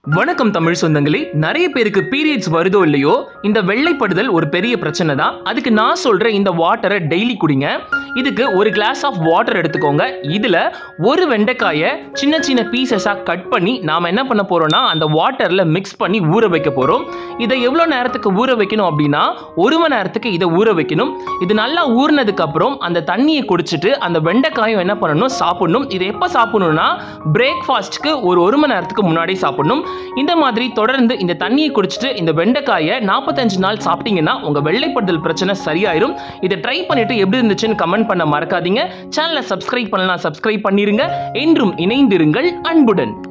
வணக்கம் தமிழ் சொந்தங்களே நிறைய பேருக்கு பீரியட்ஸ் வருதோ இல்லையோ இந்த வெள்ளைப்படுதல் ஒரு பெரிய பிரச்சனை தான் அதுக்கு நான் சொல்ற இந்த வாட்டரை டெய்லி குடிங்க இதுக்கு ஒரு கிளாஸ் ஆஃப் வாட்டர் எடுத்துக்கோங்க இதுல ஒரு வெண்டைக்காயை சின்ன சின்ன பீசஸாக கட் பண்ணி நாம என்ன பண்ண போறோம்னா அந்த வாட்டர்ல மிக்ஸ் பண்ணி ஊற வைக்க போறோம் இதை எவ்வளோ நேரத்துக்கு ஊற வைக்கணும் அப்படின்னா ஒரு மணி நேரத்துக்கு இதை ஊற வைக்கணும் இது நல்லா ஊறினதுக்கு அப்புறம் அந்த தண்ணியை குடிச்சிட்டு அந்த வெண்டைக்காயும் என்ன பண்ணணும் சாப்பிடணும் இதை எப்போ சாப்பிடணும்னா பிரேக்ஃபாஸ்ட்க்கு ஒரு ஒரு மணி நேரத்துக்கு முன்னாடி சாப்பிடணும் இந்த மாதிரி தொடர்ந்து இந்த தண்ணியை குடிச்சிட்டு இந்த வெண்டைக்காயை நாற்பத்தஞ்சு நாள் சாப்பிட்டீங்கன்னா உங்க வெள்ளைப்படுதல் பிரச்சனை சரியாயிரும் இதை ட்ரை பண்ணிட்டு எப்படி இருந்துச்சுன்னு கமெண்ட் பண்ண மறக்காதீங்க சேனலை சப்ஸ்கிரைப் பண்ணலாம் சப்ஸ்கிரைப் பண்ணிருங்க என்றும் இணைந்திருங்கள் அன்புடன்